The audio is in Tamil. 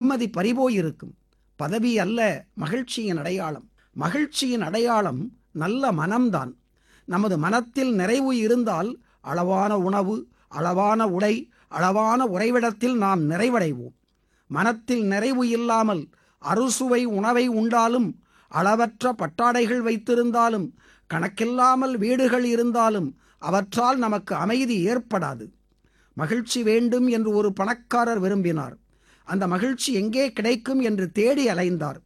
நிம்மதி பறிபோயிருக்கும் பதவி அல்ல மகிழ்ச்சியின் அடையாளம் மகிழ்ச்சியின் அடையாளம் நல்ல மனம்தான் நமது மனத்தில் நிறைவு இருந்தால் அளவான உணவு அளவான உடை அளவான உறைவிடத்தில் நாம் நிறைவடைவோம் மனத்தில் நிறைவு இல்லாமல் அறுசுவை உணவை உண்டாலும் அளவற்ற பட்டாடைகள் வைத்திருந்தாலும் கணக்கில்லாமல் வீடுகள் இருந்தாலும் அவற்றால் நமக்கு அமைதி ஏற்படாது மகிழ்ச்சி வேண்டும் என்று ஒரு பணக்காரர் விரும்பினார் அந்த மகிழ்ச்சி எங்கே கிடைக்கும் என்று தேடி அலைந்தார்